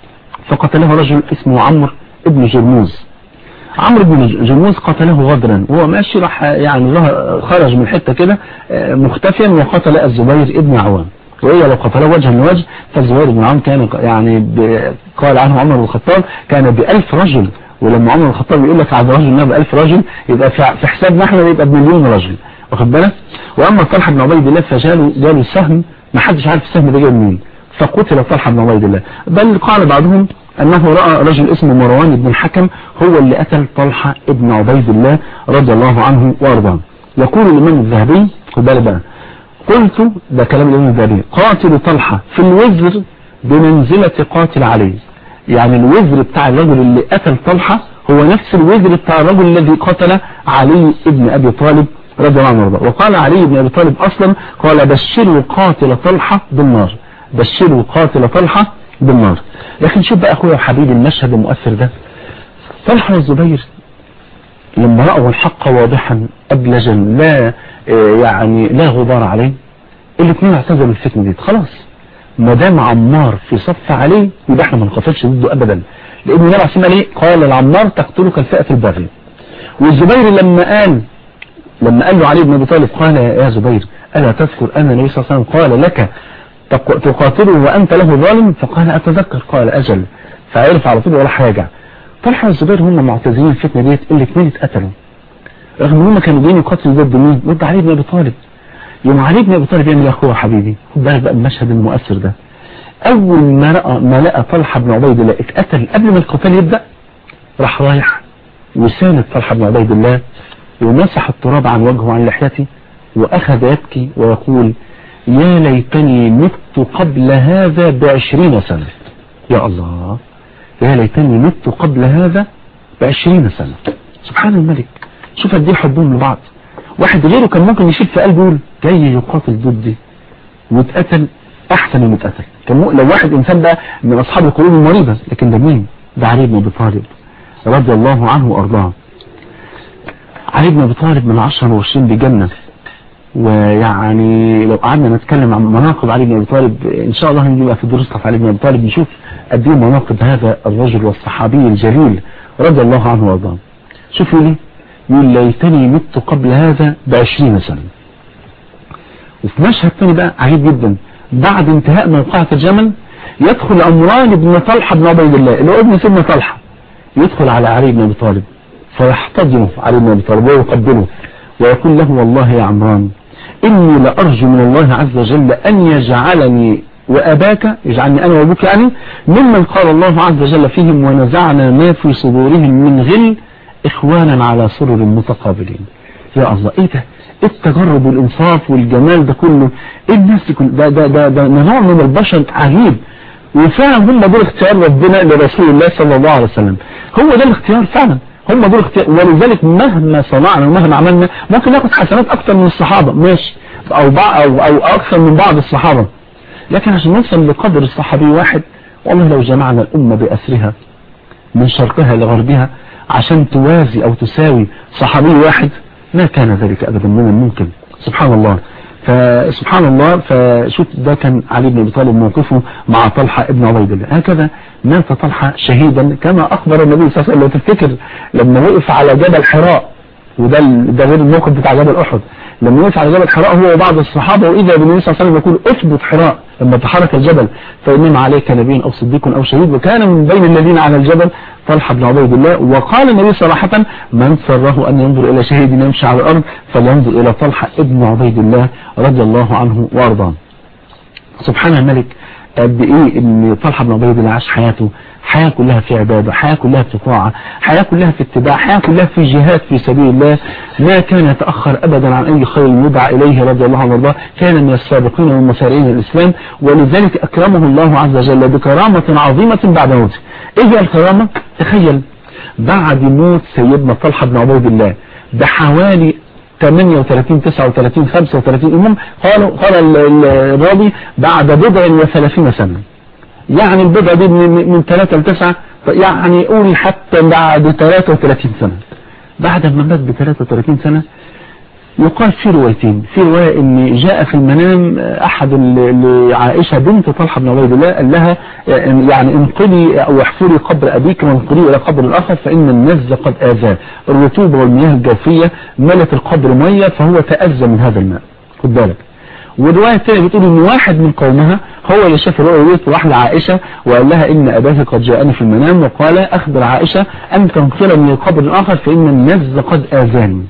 فقتله رجل اسمه عمرو ابن جرموز عمرو بن جرموز قتله غدرا وهو ماشي راح يعني خرج من حتة كده مختفيا وقتل الزبير ابن عوام وهي لو قتله وجها لوجه فالزبير بن عوام كان يعني قال عنه عمر بن الخطاب كان بألف رجل ولما عمر بن الخطاب يقول لك على رجل بألف رجل يبقى في حسابنا احنا يبقى بمليون رجل واخد بالك واما طلحه بن عبيد الله فجاله جاله سهم ما حدش عارف السهم ده جاي منين فقتل طلحه بن عبيد الله بل قال بعضهم أنه رأى رجل اسمه مروان بن الحكم هو اللي قتل طلحة ابن عبيد الله رضي الله عنه وارضاه يقول الإمام الذهبي خد بالك بقى قلت ده كلام الإمام الذهبي قاتل طلحة في الوزر بمنزلة قاتل علي يعني الوزر بتاع الرجل اللي قتل طلحة هو نفس الوزر بتاع الرجل الذي قتل علي ابن أبي طالب رضي الله عنه وارضاه وقال علي بن أبي طالب أصلا قال بشروا قاتل طلحة بالنار بشروا قاتل طلحة بالنار لكن شوف بقى اخويا وحبيبي المشهد المؤثر ده طلحة والزبير لما رأوا الحق واضحا أبلجا لا يعني لا غبار عليه الاثنين اعتزلوا الفتنة دي خلاص ما دام عمار في صف عليه يبقى احنا ما نقاتلش ضده ابدا لان النبي عليه الصلاه والسلام قال العمار تقتلك الفئه الباغيه والزبير لما قال لما قال له علي بن ابي طالب قال يا زبير الا تذكر ان النبي صلى الله عليه وسلم قال لك تقاتله وأنت له ظالم فقال أتذكر قال أجل فعرف على طول ولا حاجة طلحة والزبير هم معتزلين الفتنة ديت الاثنين اتقتلوا رغم ان هم كانوا جايين يقاتلوا ضد مين ضد علي بن ابي طالب يوم علي بن ابي طالب يعمل يا اخوه حبيبي خد بالك بقى المشهد المؤثر ده اول ما لقى ما لقى طلحه بن عبيد الله اتقتل قبل ما القتال يبدا راح رايح وساند طلحه بن عبيد الله ومسح التراب عن وجهه وعن لحيته واخذ يبكي ويقول يا ليتني مت قبل هذا بعشرين سنة يا الله يا ليتني مت قبل هذا بعشرين سنة سبحان الملك شوف قد ايه حبهم لبعض واحد غيره كان ممكن يشيل في قلبه يقول جاي يقاتل ضدي واتقتل احسن من اتقتل كان م... لو واحد انسان بقى من اصحاب القلوب المريضة لكن ده مين ده علي بن ابي طالب رضي الله عنه وارضاه علي بن ابي طالب من عشرة المبشرين بجنة ويعني لو قعدنا نتكلم عن مناقب علي بن ابي طالب ان شاء الله هنجيبها في دروس علي بن ابي طالب نشوف قد ايه مناقب هذا الرجل والصحابي الجليل رضي الله عنه وارضاه شوفوا لي يقول ليتني مت قبل هذا بعشرين سنة وفي مشهد ثاني بقى عجيب جدا بعد انتهاء موقعة الجمل يدخل عمران بن طلحة بن عبيد الله اللي هو ابن سيدنا طلحة يدخل على علي بن ابي طالب فيحتضنه علي بن ابي طالب ويقبله ويقول له والله يا عمران إني لأرجو من الله عز وجل أن يجعلني وأباك يجعلني أنا وأبوك يعني ممن قال الله عز وجل فيهم ونزعنا ما في صدورهم من غل إخوانا على سرر متقابلين يا الله إيه ده إيه التجرب والإنصاف والجمال ده كله إيه الناس دي كل ده ده ده, ده نوع من البشر عجيب وفعلا هم دول اختيار ربنا لرسول الله صلى الله عليه وسلم هو ده الاختيار فعلا هم دول اختيار ولذلك مهما صنعنا ومهما عملنا ممكن ناخد حسنات اكتر من الصحابة ماشي او بعض او, أو اكثر من بعض الصحابة لكن عشان نوصل لقدر الصحابي واحد والله لو جمعنا الامة باسرها من شرقها لغربها عشان توازي او تساوي صحابي واحد ما كان ذلك ابدا من الممكن سبحان الله فسبحان الله فشوف ده كان علي بن ابي طالب موقفه مع طلحة ابن عبيد الله هكذا مات طلحة شهيدا كما اخبر النبي صلى الله عليه وسلم لو تفتكر لما وقف على جبل حراء وده ده غير الموقف بتاع جبل احد لما وقف على جبل حراء هو وبعض الصحابة واذا بالنبي صلى الله عليه وسلم يقول اثبت حراء لما تحرك الجبل فانما عليك نبي او صديق او شهيد وكان من بين الذين على الجبل طلحة بن عبيد الله وقال النبي صراحة من سره ان ينظر الى شهيد يمشي على الارض فلينظر الى طلحة ابن عبيد الله رضي الله عنه وارضاه سبحان الملك قد ايه ان طلحة بن عبيد الله عاش حياته حياة كلها في عبادة حياة كلها في طاعة حياة كلها في اتباع حياة كلها في جهاد في سبيل الله ما كان يتأخر أبدا عن أي خير يدعى إليه رضي الله عنه وارضاه كان من السابقين والمسارعين الإسلام ولذلك أكرمه الله عز وجل بكرامة عظيمة بعد موته إيه هي الكرامة؟ تخيل بعد موت سيدنا طلحة بن عبيد الله بحوالي 38 39 35 المهم قالوا قال الراضي بعد بضع وثلاثين سنة يعني البضع دي من 3 ل 9 يعني قول حتى بعد 33 سنة بعد ما مات ب 33 سنة يقال في روايتين في رواية ان جاء في المنام احد لعائشة بنت طلحة بن عبيد الله قال لها يعني انقلي او احفري قبر ابيك وانقلي الى قبر الاخر فان النز قد اذاه الرطوبة والمياه الجوفية ملت القبر مية فهو تأذى من هذا الماء خد بالك والرواية الثانية بتقول ان واحد من قومها هو اللي شاف الرؤيا ديت وراح لعائشة وقال لها ان اباك قد جاءني في المنام وقال اخبر عائشة ان تنقل من القبر الاخر فان النز قد اذاني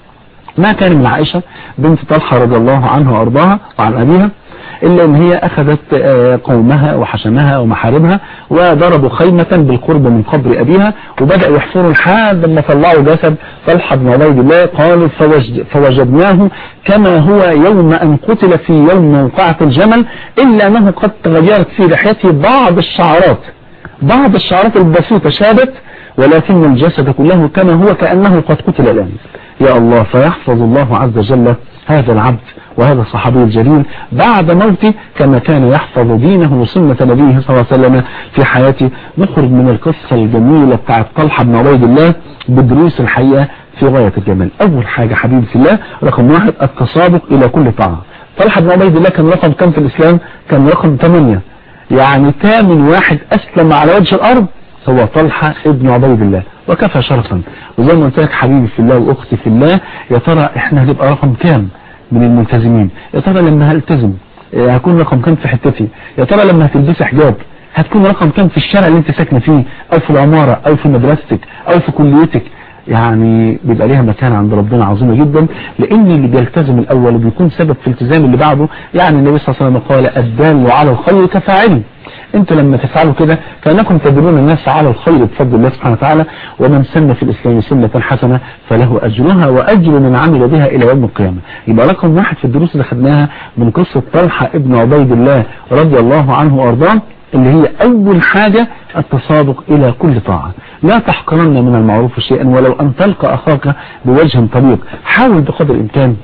ما كان من عائشة بنت طلحة رضي الله عنها وارضاها وعن ابيها إلا أن هي أخذت قومها وحشمها ومحارمها وضربوا خيمة بالقرب من قبر أبيها وبدأوا يحفروا لحد ما طلعوا جسد طلحة بن عبيد الله قالوا فوجد فوجدناه كما هو يوم أن قتل في يوم موقعة الجمل إلا أنه قد تغيرت في لحيته بعض الشعرات بعض الشعرات البسيطة شابت ولكن الجسد كله كما هو كأنه قد قتل الآن يا الله فيحفظ الله عز وجل هذا العبد وهذا الصحابي الجليل بعد موته كما كان يحفظ دينه وسنة نبيه صلى الله عليه وسلم في حياته نخرج من القصة الجميلة بتاعت طلحة بن عبيد الله بدروس الحقيقة في غاية الجمال أول حاجة حبيبي في الله رقم واحد التسابق إلى كل طاعة طلحة بن عبيد الله كان رقم كم في الإسلام كان رقم 8 يعني ثامن واحد أسلم على وجه الأرض هو طلحة ابن عبيد الله وكفى شرفا وزي ما قلت لك حبيبي في الله وأختي في الله يا ترى احنا هنبقى رقم كام من الملتزمين يا ترى لما هلتزم آه، هكون رقم كام في حتتي يا ترى لما هتلبسي حجاب هتكون رقم كام في الشارع اللي انت ساكنه فيه او في العمارة او في مدرستك او في كليتك يعني بيبقى ليها مكانة عند ربنا عظيمة جدا لان اللي بيلتزم الاول وبيكون سبب في التزام اللي بعده يعني النبي صلى الله عليه وسلم قال الدال على الخير كفاعله انتوا لما تفعلوا كده كأنكم تدلون الناس على الخير بفضل الله سبحانه وتعالى ومن سن في الإسلام سنة حسنة فله أجرها وأجر من عمل بها إلى يوم القيامة يبقى رقم واحد في الدروس اللي خدناها من قصة طلحة ابن عبيد الله رضي الله عنه وأرضاه اللي هي أول حاجة التسابق إلى كل طاعة لا تحقرن من المعروف شيئا ولو أن تلقى أخاك بوجه طريق حاول بقدر الإمكان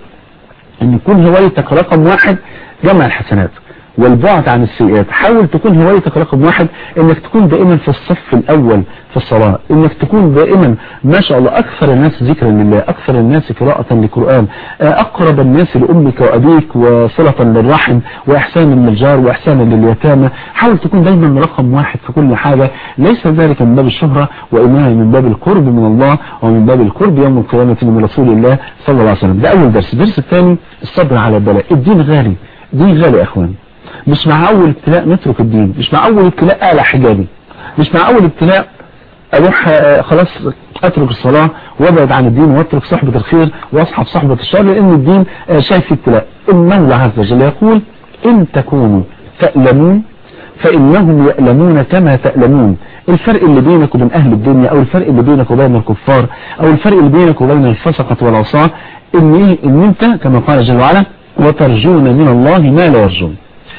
أن يكون هوايتك رقم واحد جمع الحسنات والبعد عن السيئات حاول تكون هوايتك رقم واحد انك تكون دائما في الصف الاول في الصلاة انك تكون دائما ما شاء الله اكثر الناس ذكرا لله اكثر الناس قراءة للقرآن اقرب الناس لامك وابيك وصلة للرحم واحسانا للجار واحسانا لليتامى حاول تكون دايما رقم واحد في كل حاجة ليس ذلك من باب الشهرة وانما من باب القرب من الله ومن باب القرب يوم القيامة من رسول الله صلى الله عليه وسلم ده اول درس الدرس الثاني الصبر على البلاء الدين غالي الدين غالي يا اخوان مش مع اول ابتلاء نترك الدين مش مع اول ابتلاء اقلع حجابي مش مع اول ابتلاء اروح آه، خلاص اترك الصلاة وابعد عن الدين واترك صحبة الخير واصحب صحبة الشر لان الدين آه، شايف في ابتلاء المولى عز وجل يقول ان تكونوا تألمون فإنهم يألمون كما تألمون الفرق اللي بينك وبين أهل الدنيا أو الفرق اللي بينك وبين الكفار أو الفرق اللي بينك وبين الفسقة والعصاة إن, إيه؟ إن أنت كما قال جل وعلا وترجون من الله ما لا يرجون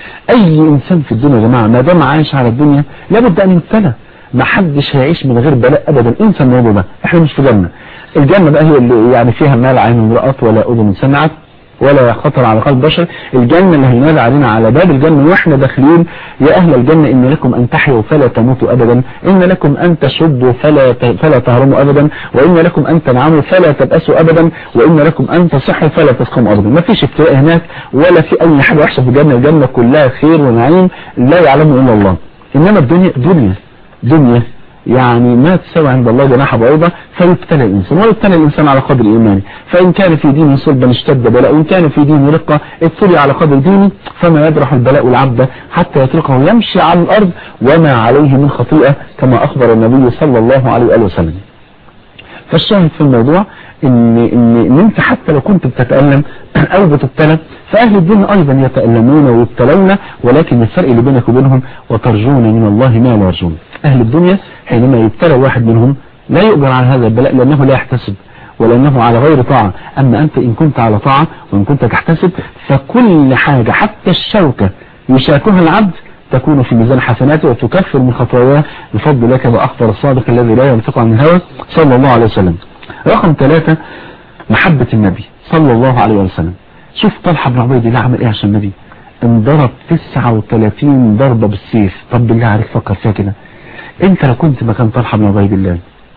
اي انسان في الدنيا يا جماعة ما دام عايش على الدنيا لابد ان يبتلى ما حدش هيعيش من غير بلاء ابدا انسى الموضوع ده احنا مش في جنة الجنة بقى هي اللي يعني فيها ما لا عين رأت ولا اذن سمعت ولا خطر على قلب بشر الجنة اللي هينادى علينا على باب الجنة واحنا داخلين يا اهل الجنة ان لكم ان تحيوا فلا تموتوا ابدا ان لكم ان تشدوا فلا فلا تهرموا ابدا وان لكم ان تنعموا فلا تبأسوا ابدا وان لكم ان تصحوا فلا تسقموا ابدا ما فيش ابتلاء هناك ولا في اي حاجة وحشة في الجنة الجنة كلها خير ونعيم لا يعلمه الا الله انما الدنيا دنيا دنيا يعني ما تساوي عند الله جناح بعوضة فيبتلى الإنسان ويبتلى الإنسان على قدر إيمانه فإن كان في دينه صلبا اشتد بلاء وإن كان في دينه رقة ابتلي على قدر دينه فما يدرح البلاء العبد حتى يتركه يمشي على الأرض وما عليه من خطيئة كما أخبر النبي صلى الله عليه وآله وسلم فالشاهد في الموضوع ان, إن, إن انت حتى لو كنت بتتألم او بتبتلى فاهل الدين ايضا يتألمون ويبتلون ولكن الفرق اللي بينك وبينهم وترجون من الله ما لا يرجون اهل الدنيا حينما يبتلى واحد منهم لا يؤجر على هذا البلاء لانه لا يحتسب ولأنه على غير طاعة أما أنت إن كنت على طاعة وإن كنت تحتسب فكل حاجة حتى الشوكة يشاكها العبد تكون في ميزان حسناته وتكفر من خطاياه بفضل الله كما أخبر الصادق الذي لا ينطق عن الهوى صلى الله عليه وسلم رقم ثلاثة محبة النبي صلى الله عليه وسلم شوف طلحة بن عبيد الله عمل ايه عشان النبي انضرب 39 ضربة بالسيف طب بالله عليك فكر فيها كده انت لو كنت مكان طلحة بن عبيد الله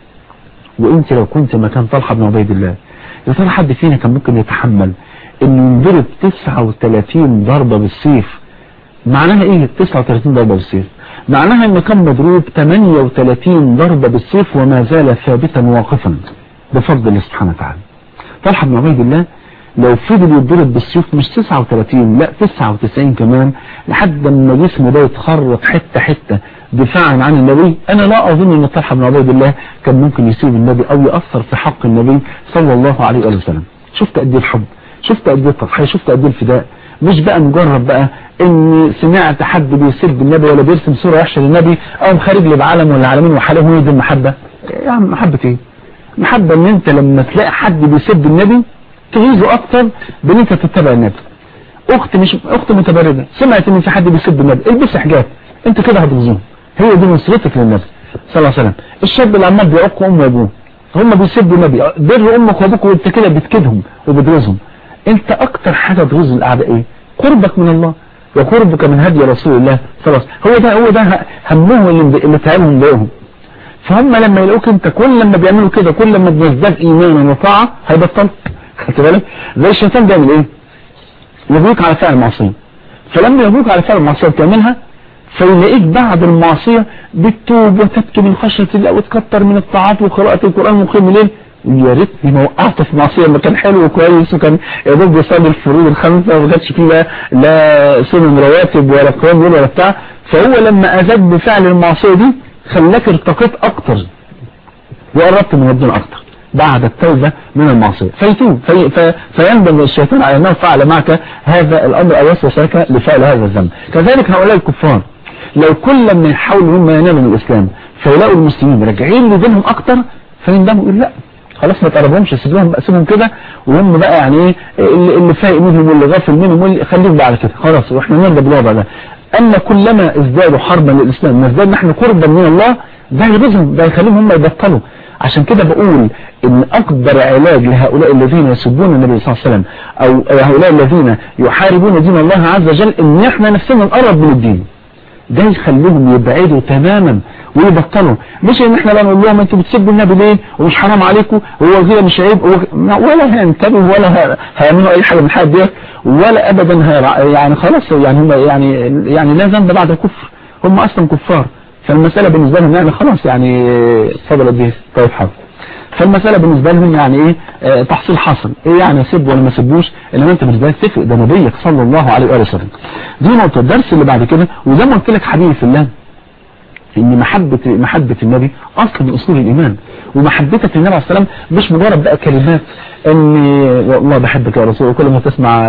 وانت لو كنت مكان طلحة بن عبيد الله يا ترى حد فينا كان ممكن يتحمل انه ينضرب 39 ضربة بالسيف معناها ايه 39 ضربة بالسيف معناها انه كان مضروب 38 ضربة بالسيف وما زال ثابتا واقفا بفضل الله سبحانه وتعالى طلحة بن عبيد الله لو فضل يتضرب بالسيوف مش 39 لا 99 كمان لحد ما جسمه ده يتخرط حتة حتة دفاعا عن النبي انا لا اظن ان طلحة بن عبيد الله كان ممكن يسيب النبي او يأثر في حق النبي صلى الله عليه وآله وسلم شفت قد ايه الحب شفت قد ايه التضحية شفت قد ايه الفداء مش بقى مجرد بقى ان سمعت حد بيسب النبي ولا بيرسم صورة وحشة للنبي او خارج لي بعالم ولا عالمين وحالهم هي دي المحبة يا عم محبة ايه محبة ان انت لما تلاقي حد بيسب النبي تغيظه اكتر بان انت تتبع النبي اخت مش اخت متبردة سمعت ان في حد بيسب النبي البس حجاب انت كده هتغيظهم هي دي نصرتك للنبي صلى الله عليه وسلم الشاب اللي عمال بيعق امه وابوه هم بيسبوا النبي بر امك وابوك وانت كده بتكدهم وبتغيظهم انت اكتر حاجة تغيظ الاعداء ايه قربك من الله وقربك من هدي رسول الله صلى الله عليه وسلم هو ده هو ده همهم اللي اللي تعبهم ضايقهم فهم لما يلاقوك انت كل لما بيعملوا كده كل لما بنزداد ايمانا وطاعة هيبطل خدت بالك زي الشيطان بيعمل ايه يبوك على فعل معصية فلما يبوك على فعل معصية بتعملها فيلاقيك بعد المعصية بتتوب وتبكي من خشية الله وتكتر من الطاعات وقراءة القرآن وقيم الليل يا ريتني ما وقعت في معصيه ما كان حلو وكويس وكان يا دوب بيصلي الفروض الخمسه وما كانش فيه لا لا سنن رواتب ولا قيام ليل ولا بتاع فهو لما ازاد بفعل المعصيه دي خلاك ارتقيت اكتر وقربت من ربنا اكتر بعد التوبة من المعصية فيتوب في في فينبغي الشيطان على انه فعل معك هذا الامر او وسوسك لفعل هذا الذنب كذلك هؤلاء الكفار لو كل من يحاولوا هم ينالوا من الاسلام فيلاقوا المسلمين راجعين لدينهم اكتر فيندموا يقول لا خلاص ما تقربهمش سيبهم بقى سيبهم كده وهم بقى يعني ايه اللي, اللي فايق منهم واللي غافل منهم واللي خليك بقى على كده خلاص واحنا نرضى بالوضع ده اما كلما ازدادوا حربا للاسلام ما ازدادنا احنا قربا من الله ده يغيظهم ده يخليهم هم يبطلوا عشان كده بقول ان اكبر علاج لهؤلاء الذين يسبون النبي صلى الله عليه وسلم او هؤلاء الذين يحاربون دين الله عز وجل ان احنا نفسنا نقرب من الدين ده يخليهم يبعدوا تماما ويبطلوا مش ان احنا بقى نقول لهم انتوا بتسبوا النبي ليه ومش حرام عليكم هو الغيره مش عيب ولا هينتبهوا ولا هيعملوا اي حاجه من الحاجات ديت ولا ابدا هي يعني خلاص يعني هم يعني يعني لا ذنب بعد الكفر هم اصلا كفار فالمسألة بالنسبة لهم يعني خلاص يعني اتفضل قد طيب حاضر فالمسألة بالنسبة لهم يعني ايه اه تحصيل حاصل ايه يعني سب ولا ما سبوش انما انت بالنسبة لك تفرق ده نبيك صلى الله عليه وآله وسلم دي نقطة الدرس اللي بعد كده وزي ما قلت لك حبيبي في الله ان محبة محبة النبي اصل من اصول الايمان ومحبتك للنبي عليه السلام مش مجرد بقى كلمات اني والله بحبك يا رسول وكل ما تسمع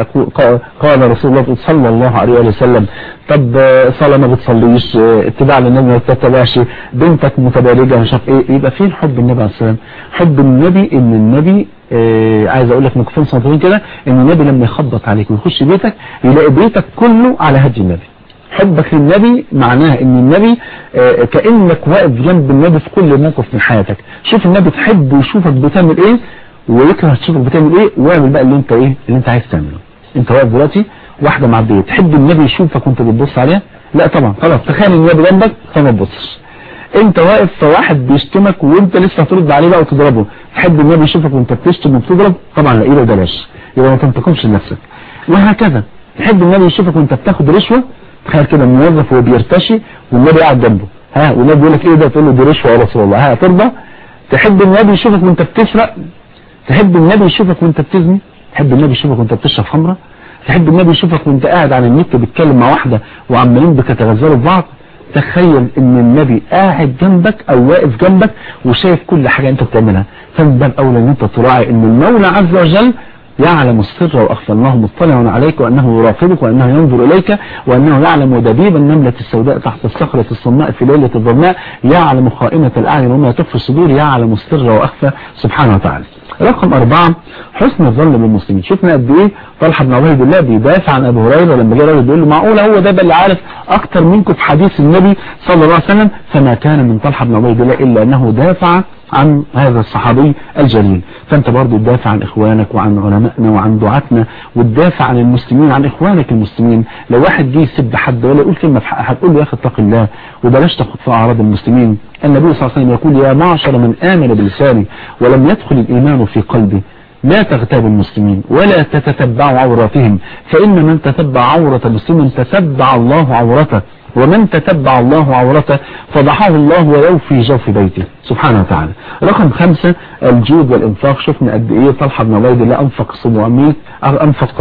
قال رسول الله صلى الله عليه وسلم طب صلاة ما بتصليش اتباع للنبي ما بتتبعش بنتك متبالجة مش عارف ايه يبقى فين حب النبي عليه السلام حب النبي ان النبي اه عايز اقول لك نكفين صوتين كده ان النبي لما يخبط عليك ويخش بيتك يلاقي بيتك كله على هدي النبي حبك للنبي معناه ان النبي اه كأنك واقف جنب النبي في كل موقف من حياتك شوف النبي تحب ويشوفك بتعمل ايه ويكره تشوفك بتعمل ايه واعمل بقى اللي انت ايه اللي انت عايز تعمله انت واقف دلوقتي واحده معديه تحب النبي يشوفك وانت بتبص عليها لا طبعا خلاص تخيل النبي جنبك فما تبصش انت واقف فواحد بيشتمك وانت لسه هترد عليه بقى وتضربه تحب النبي يشوفك وانت بتشتم وبتضرب طبعا لا ايه بلاش يبقى ما تنتقمش لنفسك وهكذا تحب النبي يشوفك وانت بتاخد رشوه تخيل كده موظف وهو بيرتشي والنبي قاعد جنبه ها والنبي بيقول لك ايه ده تقول له دي رشوه يا رسول الله ها ترضى تحب النبي يشوفك وانت بتسرق تحب النبي يشوفك وانت بتزني تحب النبي يشوفك وانت بتشرب خمره تحب النبي يشوفك وانت قاعد على النت بتتكلم مع واحده وعمالين بتتغزلوا في بعض تخيل ان النبي قاعد جنبك او واقف جنبك وشايف كل حاجه انت بتعملها فمن باب اولى ان انت تراعي ان المولى عز وجل يعلم السر واخفى الله مطلع عليك وانه يراقبك وانه ينظر اليك وانه يعلم دبيب النملة السوداء تحت الصخرة الصماء في ليلة الظلماء يعلم خائنة الاعين وما تخفي الصدور يعلم السر واخفى سبحانه وتعالى رقم أربعة حسن الظن بالمسلمين شفنا قد ايه طلحة بن عبيد الله بيدافع عن ابو هريرة لما جه راجل بيقول له معقول هو ده اللي عارف اكتر منكم في حديث النبي صلى الله عليه وسلم فما كان من طلحة بن عبيد الله الا انه دافع عن هذا الصحابي الجليل فانت برضو تدافع عن اخوانك وعن علمائنا وعن دعاتنا وتدافع عن المسلمين عن اخوانك المسلمين لو واحد جه يسب حد ولا يقول كلمة في حق هتقول له يا اخي اتق الله وبلاش تاخد في اعراض المسلمين النبي صلى الله عليه وسلم يقول يا معشر من امن بلسانه ولم يدخل الايمان في قلبه لا تغتابوا المسلمين ولا تتتبعوا عوراتهم فإن من تتبع عورة مسلم تتبع الله عورته ومن تتبع الله عورته فضحه الله ولو في جوف بيته سبحانه وتعالى رقم خمسة الجود والإنفاق شفنا قد إيه طلحة بن عبيد الله أنفق 700 أنفق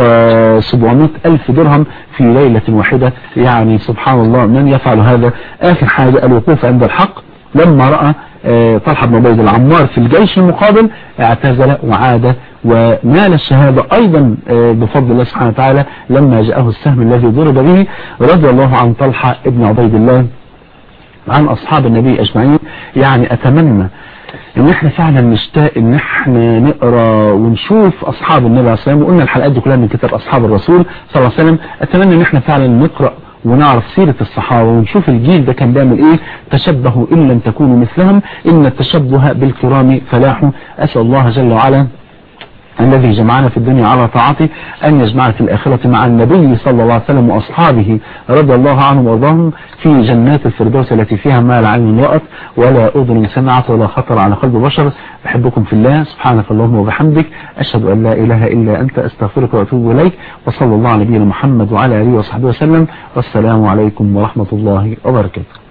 700 ألف درهم في ليلة واحدة يعني سبحان الله من يفعل هذا آخر حاجة الوقوف عند الحق لما رأى طلحة بن عبيد العمار في الجيش المقابل اعتزل وعاد ونال الشهادة أيضا بفضل الله سبحانه وتعالى لما جاءه السهم الذي ضرب به رضي الله عن طلحة ابن عبيد الله عن أصحاب النبي أجمعين يعني أتمنى ان احنا فعلا نشتاق ان احنا نقرا ونشوف اصحاب النبي عليه الصلاه والسلام وقلنا الحلقات دي كلها من كتاب اصحاب الرسول صلى الله عليه وسلم اتمنى ان احنا فعلا نقرا ونعرف سيرة الصحابة ونشوف الجيل ده كان بيعمل ايه تشبهوا ان لم تكونوا مثلهم ان التشبه بالكرام فلاح اسأل الله جل وعلا الذي جمعنا في الدنيا على طاعته أن يجمعنا في الآخرة مع النبي صلى الله عليه وسلم وأصحابه رضي الله عنهم وارضاهم في جنات الفردوس التي فيها ما لا عين رأت ولا أذن سمعت ولا خطر على قلب بشر بحبكم في الله سبحانك اللهم وبحمدك أشهد أن لا إله إلا أنت أستغفرك وأتوب إليك وصلى الله على نبينا محمد وعلى آله وصحبه وسلم والسلام عليكم ورحمة الله وبركاته